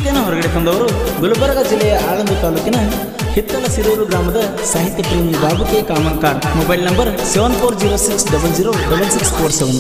ಗೀತೆಯನ್ನು ಹೊರಗಡೆ ತಂದವರು ಗುಲ್ಬರ್ಗ ಜಿಲ್ಲೆಯ ಆಳಂದ ತಾಲೂಕಿನ ಹಿತ್ತಲ ಸಿರೂರು ಗ್ರಾಮದ ಸಾಹಿತ್ಯ ಪ್ರೇಮಿ Babu K Kamankar mobile number seven four zero six double zero double six four seven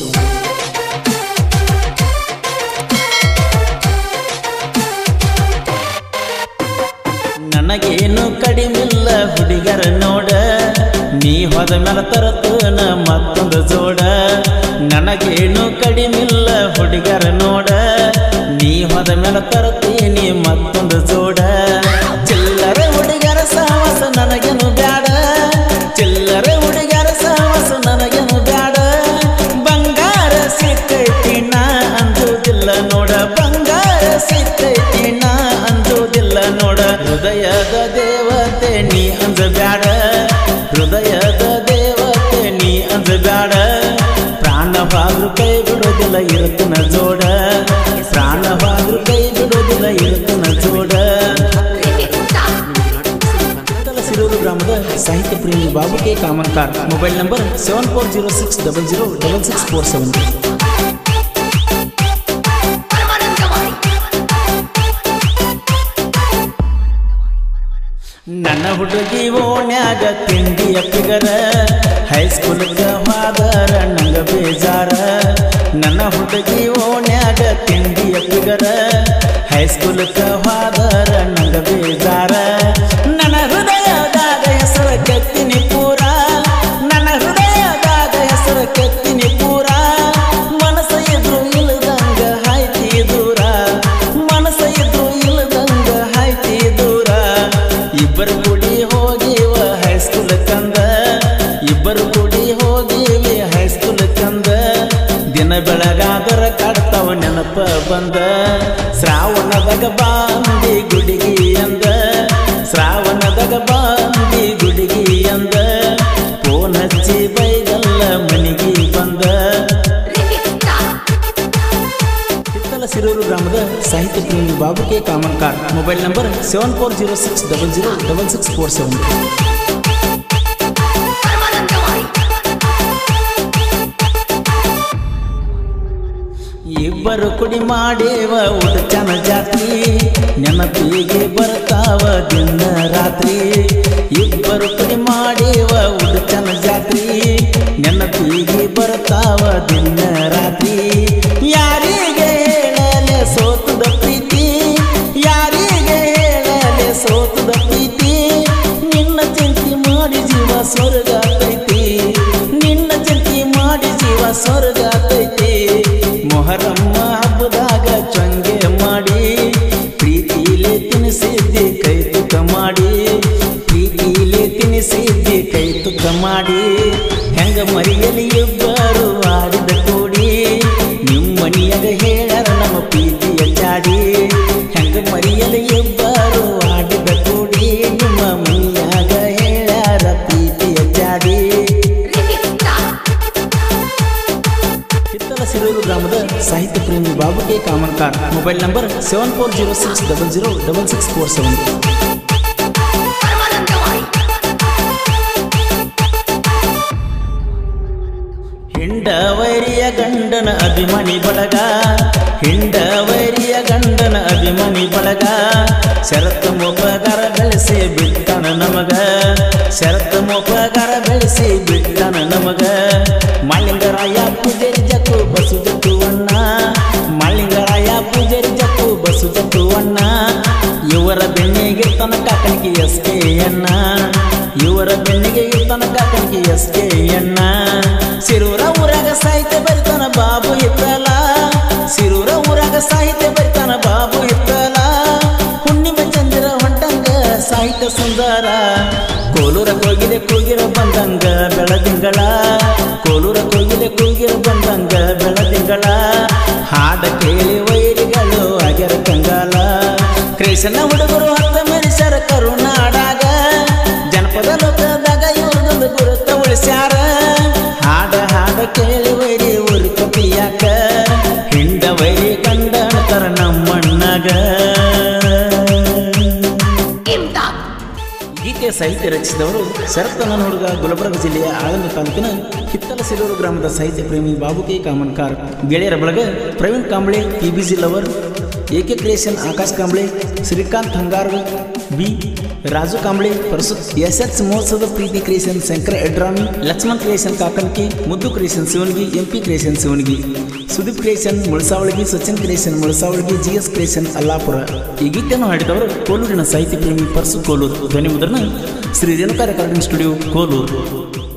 ನನಗೇನು ಕಡಿಮಿಲ್ಲ ಹುಡುಗರ ನೋಡ ನೀ ಹೋದ ಮೇಲೆ ತರತನ ಮತ್ತೊಂದು ಜೋಡ ನನಗೇನು ಕಡಿಮಿಲ್ಲ ಹುಡುಗರ ನೋಡ ನೀ ಹೋದ ಮೇಲೆ ತರತೀನಿ ಮತ್ತೊಂದು ಜೋಡ ಚಿಲ್ಲರ ಹುಡುಗರ ಸಾಹಸ ನನಗೇನು ಬ್ಯಾಡ ಚಿಲ್ಲರ ಹುಡುಗರ ಸಾಹಸ ನನಗೇನು ಬ್ಯಾಡ ಬಂಗಾರ ಸಿಕ್ಕೈತಿ ನಾ ಅಂದುದಿಲ್ಲ ನೋಡ ಬಂಗಾರ ಸಿಕ್ಕೈತಿ ನಾ ಅಂದುದಿಲ್ಲ ನೋಡ ಹೃದಯದ ದೇವತೆ ನೀ ಅಂಜಬ್ಯಾಡ ಹೃದಯದ ದೇವತೆ ನೀ ಅಂಜಬ್ಯಾಡ ಪ್ರಾಣವಾದ್ರು ಕೈ ಬಿಡೋದಿಲ್ಲ ಇರುತ್ತನ ಜೋಡ ಪ್ರಾಣವಾದ್ರು ಕೈ ಬಿಡೋದಿಲ್ಲ ಇರುತ್ತನ ಜೋಡ ಹಿತ್ತಲ ಸಿರೂರು ಗ್ರಾಮದ ಸಾಹಿತ್ಯ ಪ್ರೇಮಿ Babu K Kamankar mobile number seven four zero six double zero double six four seven ನನ್ನ ಹುಡುಗಿ ಓಣ್ಯಾಗ ತಿಂಡಿಯ ಪಿಗರ ಹೈಸ್ಕೂಲ್ಗ ಹೋದರ ನಂಗ ಬೇಜಾರ ನನ್ನ ಹುಡುಗಿ ಓಣ್ಯಾಗ ತಿಂಡಿಯ ಪಿಗರ ಹೈಸ್ಕೂಲ್ಗ ಹೋದರ ನಂಗ ಬೇಜಾರ ನನ್ನ ಹೃದಯದಾಗ ಹೆಸರ ಕೆತ್ತಿನಿ ಪೂರ ನನ್ನ ಹೃದಯದಾಗ ಹೆಸರ ಕೆತ್ತಿನಿ ಪೂರ ಮನಸ್ಸ ಇದ್ರು ಇಲ್ಲದಂಗ ಹಾಯ್ತಿ ದೂರ ಮನಸ್ಸ ಇದ್ರು ಇಲ್ಲದಂಗ ಹಾಯ್ತಿ ದೂರ ಇಬ್ಬರು ಕೂಡಿ ಹೋಗಿವ ಹೈಸ್ಕೂಲ್ ಕಂದ ಇಬ್ಬರು ಕೂಡಿ ಹೋಗಿವಿ ಹೈಸ್ಕೂಲ್ ಕಂದ ದಿನ ಬೆಳಗಾದರ ಕಾಡ್ತಾವ ನೆನಪ ಬಂದ ಶ್ರಾವಣದಾಗ ಬಾಂದಿ ಗುಡಿಗಿ ಅಂದ ಶ್ರಾವಣದಾಗ ಬಾಂದಿ ಗುಡಿಗಿ ಅಂದ ಫೋನ್ ಹಚ್ಚಿ ಬೈಗಲ್ಲ ಮನಿಗಿ ಬಂದ ಹಿತ್ತಲ ಸಿರೂರು ಗ್ರಾಮದ ಸಾಹಿತ್ಯ ಪ್ರೇಮಿ Babu K Kamankar mobile number seven four zero six double zero double six four seven ಇಬ್ಬರು ಕುಡಿ ಮಾಡೇವ ಉಡಚನ ಜಾತ್ರಿ ನೆನಪಿಗೆ ಬರ್ತಾವ ದಿನ ರಾತ್ರಿ ಇಬ್ಬರು ಕುಡಿ ಮಾಡೇವ ಉಡಚನ ಜಾತ್ರಿ ನೆನಪಿಗೆ ಬರ್ತಾವ ದಿನ ರಾತ್ರಿ ಯಾರಿಗೆ ಹೇಳಲೆ ಸೋತದ ಪ್ರೀತಿ ಯಾರಿಗೆ ಹೇಳಲೆ ಸೋತದ ಪ್ರೀತಿ ನಿನ್ನ ಚಿಂತೆ ಮಾಡಿ ಜೀವ ಸ್ವರ್ಗ ಐತಿ ನಿನ್ನ ಚಿಂತೆ ಮಾಡಿ ಜೀವ ಸ್ವರ್ಗ ಐತಿ ಮೊಹರಮ್ಮ ಹಬ್ಬದಾಗ ಚಂಗೆ ಮಾಡಿ ಪ್ರೀತಿಲೆ ತಿನಿಸಿದ್ದಿ ಕೈ ತುಕ ಮಾಡಿ ಪ್ರೀತಿಲೆ ತಿನಿಸಿದ್ದಿ ಕೈ ತುಕ ಮಾಡಿ ಹೆಂಗ ಮರಿಯಲಿ ಇಬ್ಬರು ಆಡಿದ ಕೂಡಿ ನಿಮ್ಮನಿಯಾಗ ಹೇಳ್ಯಾರ ನಮ್ಮ ಪ್ರೀತಿಯ ಚಾಡಿ ಹೆಂಗ ಮರಿಯಲಿ ಇಬ್ಬರು ಆಡಿದ ಕೂಡಿ ನಿಮ್ಮ ಮನಿಯಾಗ ಹೇಳ್ಯಾರ ಪ್ರೀತಿಯ ಚಾಡಿ ಹಿತ್ತಲ ಸಿರೂರು ಗ್ರಾಮದ ಸಾಹಿತ್ಯ ಪ್ರೇಮಿ Babu K Kamankar mobile number seven four zero six double zero double six four seven ಹಿಂಡವೈರಿಯ ಗಂಡನ ಅಭಿಮಾನಿ ಬಳಗ ಹಿಂಡವೈರಿಯ ಗಂಡನ ಅಭಿಮಾನಿ ಬಳಗ ಶರತ್ ಮೋಪಗಾರ ಬೆಳೆಸಿ ಬಿಟ್ಟನ ನಮಗ ಶರತ್ ಮೋಪಗಾರ ಬೆಳೆಸಿ ಬಿಟ್ಟನ ನಮಗ ಮಾಳಿಂಗರಾಯ ಪೂಜಾರಿ ಜಕ್ಕು ಬಸು ಜಕ್ಕು ಅಣ್ಣ ಮಾಳಿಂಗರಾಯ ಪೂಜಾರಿ ಜಕ್ಕು ಬಸು ಜಕ್ಕು ಅಣ್ಣ ಇವರ ಬೆನ್ನಿಗೆ ತನಕ ಕಣಿಕೆ ಎಸ್ ಕೆ ಅಣ್ಣ ಇವರ ಬೆನ್ನಿಗೆ ತನಕ ಕಣಿಕೆ ಎಸ್ ಕೆ ಅಣ್ಣ ಸಿರೂರ ಊರಾಗ ಸಾಹಿತ್ಯ ಬರಿತಾನ ಬಾಬು ಇತ್ತಲ ಸಿರೂರ ಊರಾಗ ಸಾಹಿತ್ಯ ಬರಿತಾನ ಬಾಬು ಇತ್ತಲ ಹುಣ್ಣಿಮೆ ಚಂದ್ರ ಹೊಂಟಂಗ ಸಾಹಿತ್ಯ ಸುಂದರ ಕೋಲೂರ ಕೋಗಿಲೆ ಕೂಗಿರ ಬಂದಂಗ ಬೆಳದಿಂಗಳ ಕೋಲೂರ ಕೋಗಿಲೆ ಕೂಗಿರ ಬಂದಂಗ ಬೆಳದಿಂಗಳ ಹಾಡ ಕೇಳಿ ವೈರಿಗಳು ಆಗ್ಯಾರ ಕಂಗಾಲ ಕೃಷ್ಣ ಹುಡುಗರು ಹತ್ತ ಮನುಷ್ಯರ ಕರುನಾಡಾಗ ಜನಪದ ಲೋಕದಾಗ ಇವ್ರದೊಂದು ಗುರುತ ಉಳಿಸ್ಯಾರ ಹಾಡ ಹಾಡ ಕೇಳಿ ವೈರಿ ಊರಿ ಕಪಿಯಾಕ ಹಿಂಡ ವೈರಿ ಕಂಡ ಅಂತಾರ ನಮ್ಮಣ್ಣಗ ಗೀತೆಯ ಸಾಹಿತ್ಯ ರಚಿಸಿದವರು ಶರತ್ತನ ಹುಡುಗ ಗುಲ್ಬರ್ಗ ಜಿಲ್ಲೆಯ ಆಳಂದ ತಾಲೂಕಿನ ಹಿತ್ತಲ ಸಿರೂರು ಗ್ರಾಮದ ಸಾಹಿತ್ಯ ಪ್ರೇಮಿ ಬಾಬು ಕೆ ಕಾಮನ್ಕಾರ್ ಗೆಳೆಯರ ಬಳಗ Praveen Kamble T B G lover A K creation Akash Kamble Srikanth Hangarga B Raju Kamble Parasu S H ಮಹೋತ್ಸವದ Preethi creation Shankar Edrami Laxman creation Kakanki Muddu creation Shivangi M P creation Shivangi Sudeep creation Mulasavalgi Sachin creation Mulasavalgi G S creation Allapur ಈ ಗೀತೆಯನ್ನು ಹಾಡಿದವರು ಕೋಲೂರಿನ ಸಾಹಿತ್ಯ ಪ್ರೇಮಿ ಪರ್ಸು ಕೋಲೂರು ಧ್ವನಿ ಮುದ್ರಣ ಶ್ರೀ ರೇಣುಕಾ ರೆಕಾರ್ಡಿಂಗ್ ಸ್ಟುಡಿಯೋ ಕೋಲೂರು